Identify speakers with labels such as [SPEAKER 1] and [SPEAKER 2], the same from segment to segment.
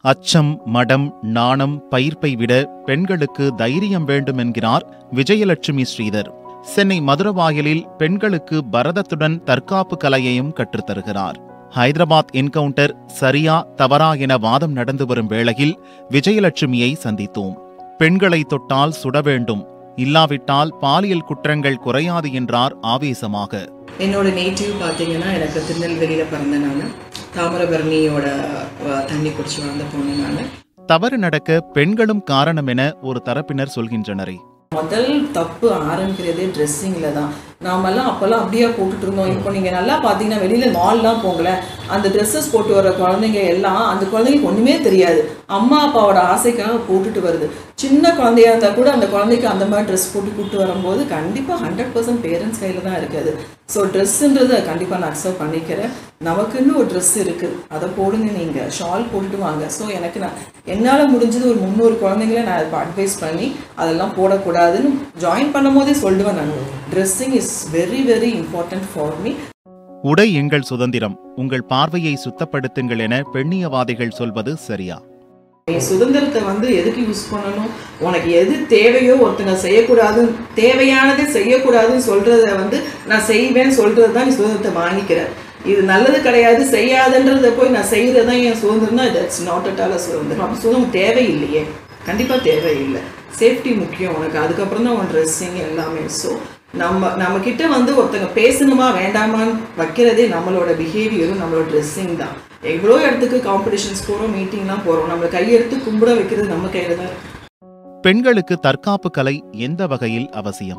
[SPEAKER 1] அச்சம் மடம் நாணம் பயிர்ப்பை விட பெண்களுக்கு தைரியம் வேண்டும் என்கிறார் விஜயலட்சுமி ஸ்ரீதர் சென்னை மதுரவாயலில் பெண்களுக்கு பரதத்துடன் தற்காப்பு கலையையும் கற்றுத்தருகிறார் ஹைதராபாத் என்கவுண்டர் சரியா தவறா என வாதம் நடந்து வரும் வேளையில் விஜயலட்சுமியை சந்தித்தோம் பெண்களை தொட்டால் சுட வேண்டும் இல்லாவிட்டால் பாலியல் குற்றங்கள் குறையாது என்றார் ஆவேசமாக
[SPEAKER 2] என்னோட நேட்டிவ் பார்த்தீங்கன்னா எனக்கு திருநெல்வேலியில் பிறந்த நான் தாமிரபரணியோட அஹ், தண்ணி குடிச்சு வளர்ந்த பொண்ணு நான்
[SPEAKER 1] தவறு நடக்க பெண்களும் காரணம் என ஒரு தரப்பினர் சொல்கின்றனரே
[SPEAKER 2] முதல் தப்பு ஆரம்பிக்கிறதே ட்ரெஸ்ஸிங்கில் தான் நாமெல்லாம் அப்போல்லாம் அப்படியே போட்டுட்டு இருந்தோம் இப்போ நீங்கள் நல்லா பார்த்தீங்கன்னா வெளியில் மால்லாம் போங்களேன் அந்த ட்ரெஸ்ஸஸ் போட்டு வர குழந்தைங்க எல்லாம் அந்த குழந்தைங்களுக்கு ஒன்றுமே தெரியாது அம்மா அப்பாவோட ஆசைக்காக போட்டுட்டு வருது சின்ன குழந்தையா இருந்தால் கூட அந்த குழந்தைக்கு அந்த மாதிரி ட்ரெஸ் போட்டு கூட்டு வரும்போது கண்டிப்பாக ஹண்ட்ரட் பர்சன்ட் பேரண்ட்ஸ் கையில் தான் இருக்குது ஸோ ட்ரெஸ்ஸுன்றதை கண்டிப்பாக நான் அக்செப்ட் பண்ணிக்கிறேன் நமக்குன்னு ஒரு ட்ரெஸ் இருக்குது அதை போடுங்க நீங்கள் ஷால் போட்டுட்டு வாங்க ஸோ எனக்கு நான் என்னால் முடிஞ்சது ஒரு முந்நூறு குழந்தைங்கள நான் இப்போ அட்வைஸ் பண்ணி அதெல்லாம் போடக்கூடாதுன்னு ஜாயின் பண்ணும் போதே சொல்லுவேன் நான் dressing is very very important for me
[SPEAKER 1] உடை எங்கள் சுதந்திரம் உங்கள் பார்வையை சுத்தப்படுத்துங்கள் என பெண்ணியவாதிகள் சொல்வது சரியா
[SPEAKER 2] நீ சுதந்திரத்தை வந்து எதுக்கு யூஸ் பண்ணணும் உனக்கு எது தேவையோ ஒருத்தங்க செய்யக்கூடாது தேவையானதை செய்யக்கூடாதுன்னு சொல்றத வந்து நான் செய்வேன்னு சொல்றது தான் நீ சுதந்திரத்தை வாங்கிக்கிற இது நல்லது கிடையாது செய்யாதுன்றத போய் நான் செய்யறது தான் என் சுதந்திரம்னா தட்ஸ் நாட் அட் ஆல் சுதந்திரம் அப்போ சுதந்திரம் தேவையில்லையே கண்டிப்பாக தேவையில்லை சேஃப்டி முக்கியம் உனக்கு அதுக்கப்புறம் தான் உன் ட்ரெஸ்ஸிங் எல்லாமே ஸோ நம்ம நம்ம கிட்ட வந்து ஒருத்தங்க பேசணுமா வேண்டாமான்னு வைக்கிறதே நம்மளோட பிஹேவியரும் நம்மளோட ட்ரெஸ்ஸிங் தான் எவ்வளோ இடத்துக்கு காம்படிஷன்ஸ் போகிறோம் மீட்டிங்லாம் போகிறோம் நம்மளை கையெடுத்து கும்பிட வைக்கிறது நம்ம கையில் தான் இருக்கு
[SPEAKER 1] பெண்களுக்கு தற்காப்பு கலை எந்த வகையில் அவசியம்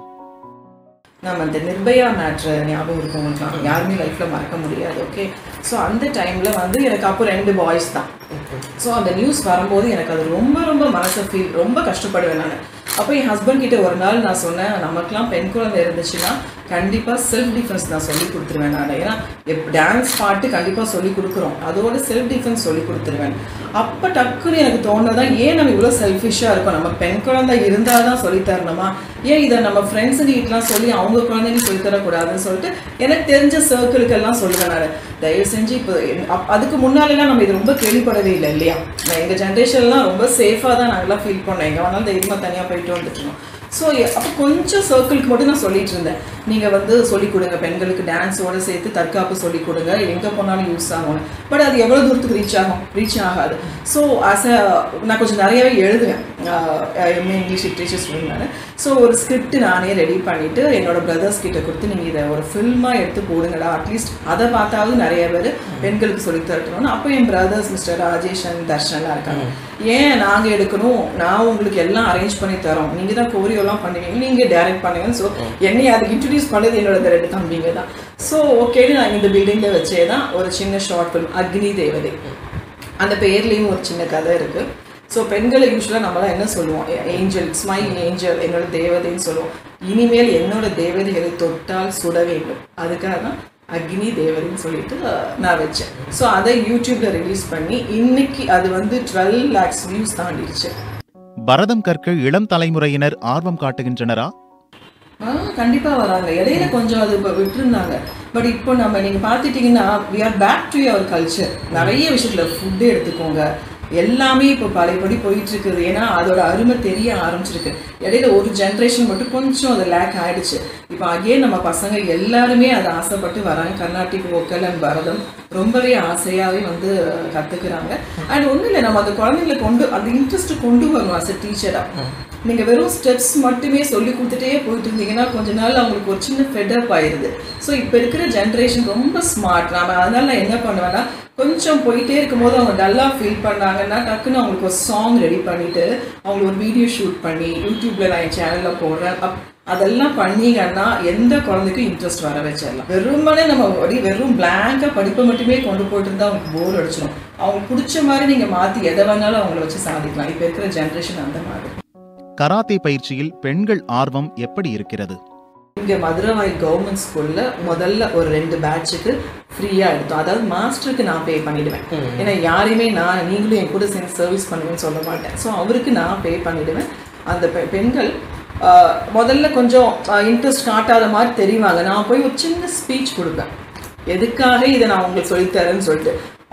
[SPEAKER 2] நம்ம அந்த நிர்பயா மேட்ரு ஞாபகம் இருக்கும் உங்களுக்கு யாருமே லைஃப்பில் மறக்க முடியாது ஓகே ஸோ அந்த டைமில் வந்து எனக்கு அப்போ ரெண்டு பாய்ஸ் தான் ஸோ அந்த நியூஸ் வரும்போது எனக்கு அது ரொம்ப ரொம்ப மனசை ஃபீல் ரொம்ப கஷ்டப்படுவேன் நான் அப்போ என் ஹஸ்பண்ட் கிட்ட ஒரு நாள் நான் சொன்னேன் நமக்கெல்லாம் பெண் குழந்தை இருந்துச்சுன்னா கண்டிப்பாக செல்ஃப் டிஃபென்ஸ் நான் சொல்லி கொடுத்துருவேன் நான் ஏன்னா டான்ஸ் பாட்டு கண்டிப்பாக சொல்லி கொடுக்குறோம் அதோட செல்ஃப் டிஃபென்ஸ் சொல்லி கொடுத்துருவேன் அப்போ டக்குன்னு எனக்கு தோணுதான் ஏன் நம்ம இவ்வளோ செல்ஃபிஷாக இருக்கோம் நம்ம பெண் குழந்தை இருந்தால் தான் சொல்லி தரணுமா ஏன் இதை நம்ம ஃப்ரெண்ட்ஸு வீட்லாம் சொல்லி அவங்க குழந்தைங்க சொல்லி தரக்கூடாதுன்னு சொல்லிட்டு எனக்கு தெரிஞ்ச சர்க்கிளுக்கெல்லாம் சொல்லுவேன் நான் தயவு செஞ்சு இப்போ என்- அப்- அதுக்கு முன்னாலெல்லாம் நம்ம இது ரொம்ப கேள்விப்படவே இல்லை இல்லையா நான் எங்கள் ஜென்ரேஷன்லாம் ரொம்ப சேஃபாக தான் நாங்கள்லாம் ஃபீல் பண்ணோம் எங்கே வேணாலும் தைரியமாக தனியாக போயிட்டு வந்துட்டுருந்தோம் ஸோ அப்போ கொஞ்சம் சர்க்கிளுக்கு மட்டும் நான் சொல்லிட்டு இருந்தேன் நீங்கள் வந்து சொல்லிக் கொடுங்க பெண்களுக்கு டான்ஸோட சேர்த்து தற்காப்பு சொல்லிக் கொடுங்க எங்கே போனாலும் யூஸ் ஆகும் பட் அது எவ்வளோ தூரத்துக்கு ரீச் ஆகும் ரீச் ஆகாது ஸோ ஆஸ் அ நான் கொஞ்சம் நிறையவே எழுதுவேன் எம்ஏ இங்கிலீஷ் லிட்ரேச்சர் ஸ்டூடெண்ட் நான் ஸோ ஒரு ஸ்கிரிப்ட் நானே ரெடி பண்ணிவிட்டு என்னோட பிரதர்ஸ் கிட்ட கொடுத்து நீங்கள் இதை ஒரு ஃபில்மாக எடுத்து போடுங்கடா அட்லீஸ்ட் அதை பார்த்தாவது நிறைய பேர் பெண்களுக்கு சொல்லி தரட்டணும்னு அப்போ என் பிரதர்ஸ் மிஸ்டர் ராஜேஷ் அண்ட் தர்ஷன்லாம் இருக்காங்க ஏன் நாங்கள் எடுக்கணும் நான் உங்களுக்கு எல்லாம் அரேஞ்ச் பண்ணி தரோம் நீங்கள் தான் கோரியோலாம் பண்ணுவீங்க நீங்கள் டைரக்ட் பண்ணுவீங்க ஸோ என்னை அதுக்கு இன்ட்ரடியூஸ் பண்ணது என்னோட இந்த ரெண்டு தம்பிங்க தான் ஸோ ஓகேன்னு நான் இந்த பில்டிங்கில் வச்சே தான் ஒரு சின்ன ஷார்ட் ஃபிலிம் அக்னி தேவதை அந்த பேர்லேயும் ஒரு சின்ன கதை இருக்குது ஸோ பெண்களை யூஸ்வலாக நம்மளாம் என்ன சொல்லுவோம் ஏஞ்சல் இட்ஸ் மை ஏஞ்சல் என்னோட தேவதைன்னு சொல்லுவோம் இனிமேல் என்னோட தேவதைகளை தொட்டால் சுட வேண்டும் அதுக்காக தான் அக்னி தேவதைன்னு சொல்லிட்டு அஹ், நான் வச்சேன் ஸோ அதை யூடியூப்ல ரிலீஸ் பண்ணி இன்னைக்கு அது வந்து டுவெல் லேக்ஸ் வியூஸ் தாண்டிடுச்சு
[SPEAKER 1] பரதம் கற்க இளம் தலைமுறையினர் ஆர்வம் காட்டுகின்றனரா
[SPEAKER 2] ஆ கண்டிப்பாக வராங்க இடையில கொஞ்சம் அது இப்போ விட்டுருந்தாங்க பட் இப்போ நம்ம நீங்கள் பார்த்துட்டிங்கன்னா we are back to your culture நிறைய விஷயத்தில் ஃபுட்டு எடுத்துக்கோங்க எல்லாமே இப்போ பழையபடி போயிட்டு இருக்குது ஏன்னா அதோட அருமை தெரிய ஆரம்பிச்சிருக்கு இடையில ஒரு ஜென்ரேஷன் மட்டும் கொஞ்சம் அது லேக் ஆயிடுச்சு இப்போ அகே நம்ம பசங்க எல்லாருமே அதை ஆசைப்பட்டு வராங்க கர்நாடிக் வோக்கல் அண்ட் பரதம் ரொம்பவே ஆசையாகவே வந்து கற்றுக்குறாங்க அண்ட் ஒன்றும் இல்லை நம்ம அந்த குழந்தைங்களை கொண்டு அந்த இன்ட்ரெஸ்ட் கொண்டு வரணும் அஸ் அ டீச்சராக நீங்க வெறும் ஸ்டெப்ஸ் மட்டுமே சொல்லி கொடுத்துட்டே போயிட்டு இருந்தீங்கன்னா கொஞ்ச நாள் அவங்களுக்கு ஒரு சின்ன ஃபெடப் ஆயிருது ஸோ இப்போ இருக்கிற ஜென்ரேஷன் ரொம்ப ஸ்மார்ட் நாம அதனால நான் என்ன பண்ணுவேன்னா கொஞ்சம் போயிட்டே இருக்கும்போது அவங்க டல்லாக ஃபீல் பண்ணாங்கன்னா டக்குன்னு அவங்களுக்கு ஒரு சாங் ரெடி பண்ணிட்டு அவங்களுக்கு ஒரு வீடியோ ஷூட் பண்ணி யூடியூப்ல நான் என் சேனலில் போடுறேன் அப் அதெல்லாம் பண்ணீங்கன்னா எந்த குழந்தைக்கும் இன்ட்ரெஸ்ட் வர வச்சிடலாம் வெறுமனே நம்ம அப்படி வெறும் பிளாங்கா படிப்பை மட்டுமே கொண்டு போயிட்டு இருந்தா அவங்களுக்கு போர் அடிச்சிடும் அவங்களுக்கு பிடிச்ச மாதிரி நீங்க மாத்தி எதை வேணாலும் அவங்கள வச்சு சாதிக்கலாம் இப்போ இருக்கிற ஜென்ரேஷன் அந்த மாதிரி
[SPEAKER 1] கராத்தே பயிற்சியில் பெண்கள் ஆர்வம் எப்படி இருக்கிறது
[SPEAKER 2] இங்க மதுரவாயில் கவர்மெண்ட் ஸ்கூல்ல முதல்ல ஒரு ரெண்டு பேட்சுக்கு ஃப்ரீயா எடுத்தோம் அதாவது மாஸ்டருக்கு நான் பே பண்ணிடுவேன் ஏன்னா யாரையுமே நான் நீங்களும் என் கூட சேர்ந்து சர்வீஸ் பண்ணுவேன்னு சொல்ல மாட்டேன் ஸோ அவருக்கு நான் பே பண்ணிடுவேன் அந்த பெ- பெண்கள் ஆஹ், முதல்ல கொஞ்சம் இன்ட்ரெஸ்ட் காட்டாத மாதிரி தெரிவாங்க நான் போய் ஒரு சின்ன ஸ்பீச் கொடுப்பேன் எதுக்காக இதை நான் உங்களுக்கு சொல்லித்தரேன்னு சொல்லிட்டு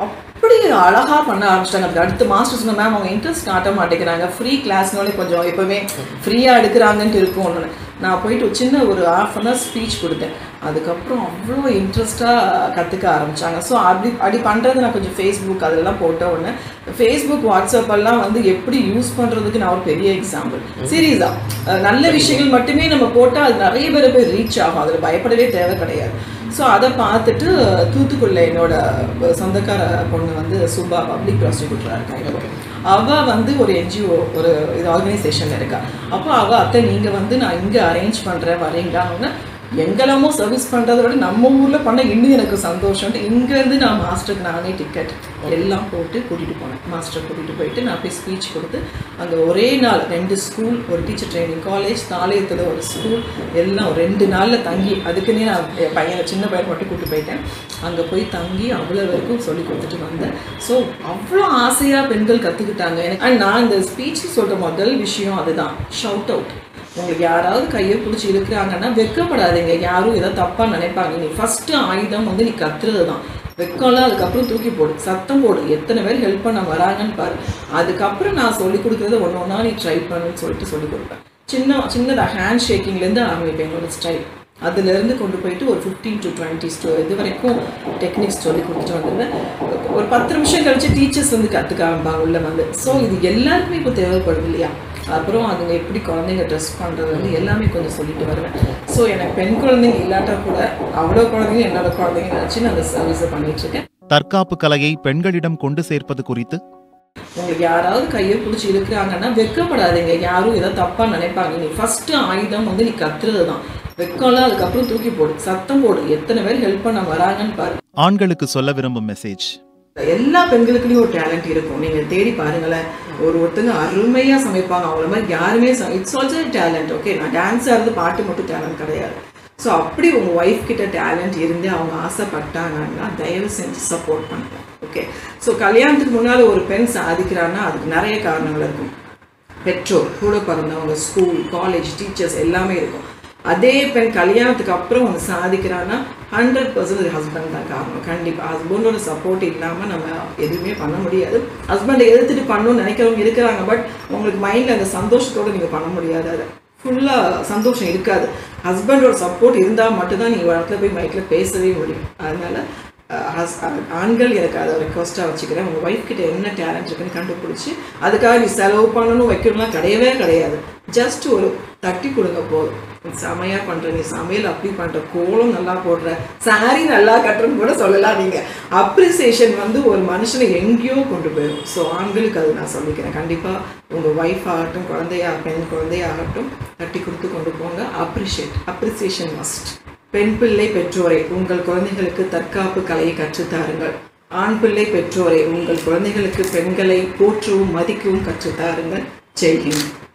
[SPEAKER 2] அப்படி அழகா பண்ண ஆரம்பிச்சிட்டாங்க அதுக்கு அடுத்து மாஸ்டர்ஸ் மேம் அவங்க இன்ட்ரெஸ்ட் காட்ட மாட்டேங்கிறாங்க ஃப்ரீ கிளாஸ்னாலே கொஞ்சம் எப்பவுமே ஃப்ரீயாக எடுக்கிறாங்கன்ட்டு இருக்கும் ஒன்று நான் போயிட்டு ஒரு சின்ன ஒரு ஹாஃப் அன் ஹவர் ஸ்பீச் கொடுத்தேன் அதுக்கப்புறம் அவ்வளோ இன்ட்ரெஸ்டாக கற்றுக்க ஆரம்பிச்சாங்க ஸோ அப்படி அப்படி பண்ணுறது நான் கொஞ்சம் ஃபேஸ்புக் அதெல்லாம் போட்ட உடனே ஃபேஸ்புக் வாட்ஸ்அப் எல்லாம் வந்து எப்படி யூஸ் பண்ணுறதுக்கு நான் ஒரு பெரிய எக்ஸாம்பிள் சீரியஸாக நல்ல விஷயங்கள் மட்டுமே நம்ம போட்டால் அது நிறைய பேர் போய் ரீச் ஆகும் அதில் பயப்படவே தேவை கிடையாது ஸோ அதை பார்த்துட்டு தூத்துக்குள்ள என்னோட சொந்தக்கார பொண்ணு வந்து சுபா பப்ளிக் ப்ராசிக்யூட்டராக இருக்காங்க அவ வந்து ஒரு என்ஜிஓ ஒரு இது ஆர்கனைசேஷன் இருக்கா அப்போ அவ அத்தை நீங்கள் வந்து நான் இங்கே அரேஞ்ச் பண்ணுறேன் வரீங்களான்னு எங்கெல்லாமோ சர்வீஸ் பண்ணுறத விட நம்ம ஊரில் பண்ண இன்னும் எனக்கு சந்தோஷம் இங்கேருந்து நான் மாஸ்டருக்கு நானே டிக்கெட் எல்லாம் போட்டு கூட்டிகிட்டு போனேன் மாஸ்டர் கூட்டிகிட்டு போயிட்டு நான் போய் ஸ்பீச் கொடுத்து அங்கே ஒரே நாள் ரெண்டு ஸ்கூல் ஒரு டீச்சர் ட்ரைனிங் காலேஜ் தாளையத்தில் ஒரு ஸ்கூல் எல்லாம் ஒரு ரெண்டு நாளில் தங்கி அதுக்குன்னே நான் என் பையனை சின்ன பையன் மட்டும் கூப்பிட்டு போயிட்டேன் அங்கே போய் தங்கி அவ்வளோ வரைக்கும் சொல்லி கொடுத்துட்டு வந்தேன் ஸோ அவ்வளோ ஆசையாக பெண்கள் கற்றுக்கிட்டாங்க எனக்கு அண்ட் நான் இந்த ஸ்பீச் சொல்கிற முதல் விஷயம் அதுதான் ஷவுட் அவுட் உங்களுக்கு யாராவது கையை பிடிச்சி இருக்கிறாங்கன்னா வெக்கப்படாதீங்க யாரும் ஏதோ தப்பாக நினைப்பாங்க நீ ஃபஸ்ட்டு ஆயுதம் வந்து நீ கத்துறது தான் வெக்கம்லாம் அதுக்கப்புறம் தூக்கி போடு சத்தம் போடு எத்தனை பேர் ஹெல்ப் பண்ண வராங்கன்னு பாரு அதுக்கப்புறம் நான் சொல்லி கொடுக்குறத ஒன்று ஒன்றா நீ ட்ரை பண்ணுன்னு சொல்லிட்டு சொல்லி கொடுப்பேன் சின்ன சின்னதாக ஹேண்ட் ஷேக்கிங்லேருந்து ஆரம்பிப்பேன் என்னோட ஸ்டைல் அதுலேருந்து கொண்டு போயிட்டு ஒரு ஃபிஃப்டீன் டு டுவெண்ட்டி ஸ்டோ இது வரைக்கும் டெக்னிக்ஸ் சொல்லி கொடுத்துட்டு வந்திருந்தேன் ஒரு பத்து நிமிஷம் கழிச்சு டீச்சர்ஸ் வந்து கற்றுக்க ஆரம்பிப்பாங்க உள்ளே வந்து ஸோ இது எல்லாருக்குமே இப்போ தேவைப்படுது இல்லையா அப்புறம் அதுங்க எப்படி குழந்தைங்க ட்ரெஸ் பண்ணுறது வந்து எல்லாமே கொஞ்சம் சொல்லிட்டு வருவேன் ஸோ எனக்கு பெண் குழந்தைங்க இல்லாட்டா கூட அவ்வளோ குழந்தைங்க என்னோட குழந்தைங்க நினச்சி நான் அந்த சர்வீஸை பண்ணிட்டு இருக்கேன்
[SPEAKER 1] தற்காப்பு கலையை பெண்களிடம் கொண்டு சேர்ப்பது குறித்து
[SPEAKER 2] உங்களுக்கு யாராவது கையை பிடிச்சி இருக்கிறாங்கன்னா வெக்கப்படாதீங்க யாரும் ஏதோ தப்பாக நினைப்பாங்க நீ ஃபஸ்ட்டு ஆயுதம் வந்து நீ கத்துறது தான் வெக்கம்லாம் அதுக்கப்புறம் தூக்கி போடு சத்தம் போடு எத்தனை பேர் ஹெல்ப் பண்ண வராங்கன்னு பாரு
[SPEAKER 1] ஆண்களுக்கு சொல்ல விரும்பும் மெசேஜ்
[SPEAKER 2] எல்லா பெண்களுக்குலயும் ஒரு டேலண்ட் இருக்கும் நீங்க தேடி பாருங்களேன் ஒரு ஒருத்தங்க அருமையா சமைப்பாங்க அவங்கள மாதிரி யாருமே இட்ஸ் ஆல்சோ டேலண்ட் ஓகே நான் டான்ஸ் ஆடுறது பாட்டு மட்டும் டேலண்ட் கிடையாது ஸோ அப்படி உங்க ஒய்ஃப் கிட்ட டேலண்ட் இருந்து அவங்க ஆசைப்பட்டாங்கன்னா தயவு செஞ்சு சப்போர்ட் பண்ணுங்க ஓகே ஸோ கல்யாணத்துக்கு முன்னால் ஒரு பெண் சாதிக்கிறான்னா அதுக்கு நிறைய காரணங்கள் இருக்கும் பெற்றோர் கூட பிறந்தவங்க ஸ்கூல் காலேஜ் டீச்சர்ஸ் எல்லாமே இருக்கும் அதே பெண் கல்யாணத்துக்கு அப்புறம் ஒன்று சாதிக்கிறான்னா ஹண்ட்ரட் பர்சன்ட் ஹஸ்பண்ட் தான் காரணம் கண்டிப்பாக ஹஸ்பண்டோட சப்போர்ட் இல்லாமல் நம்ம எதுவுமே பண்ண முடியாது ஹஸ்பண்டை எதிர்த்துட்டு பண்ணணும்னு நினைக்கிறவங்க இருக்கிறாங்க பட் உங்களுக்கு மைண்டில் அந்த சந்தோஷத்தோடு நீங்கள் பண்ண முடியாது அதை ஃபுல்லாக சந்தோஷம் இருக்காது ஹஸ்பண்டோட சப்போர்ட் இருந்தால் மட்டும்தான் நீங்கள் இடத்துல போய் மைக்கில் பேசவே முடியும் அதனால ஹஸ் ஆண்கள் எனக்கு அதை ரெக்வஸ்ட்டாக வச்சுக்கிறேன் உங்கள் ஒய்ஃப் கிட்ட என்ன டேலண்ட் இருக்குன்னு கண்டுபிடிச்சி அதுக்காக நீ செலவு பண்ணணும் வைக்கணும்லாம் கிடையவே கிடையாது ஜஸ்ட் ஒரு தட்டி கொடுங்க போதும் நீ செமையாக பண்ணுற நீ சமையல் அப்படி பண்ணுற கோலம் நல்லா போடுற சாரி நல்லா கட்டுறன்னு கூட சொல்லலாம் நீங்கள் அப்ரிசியேஷன் வந்து ஒரு மனுஷனை எங்கேயோ கொண்டு போயிடும் ஸோ ஆண்களுக்கு அது நான் சொல்லிக்கிறேன் கண்டிப்பாக உங்கள் ஒய்ஃப் ஆகட்டும் குழந்தையா பெண் குழந்தையாகட்டும் தட்டி கொடுத்து கொண்டு போங்க அப்ரிஷியேட் அப்ரிசியேஷன் மஸ்ட் பெண் பிள்ளை பெற்றோரை உங்கள் குழந்தைகளுக்கு தற்காப்பு கலையை கற்றுத்தாருங்கள் ஆண் பிள்ளை பெற்றோரை உங்கள் குழந்தைகளுக்கு பெண்களை போற்றவும் மதிக்கவும் கற்றுத்தாருங்கள் ஜெய்ஹிந்த்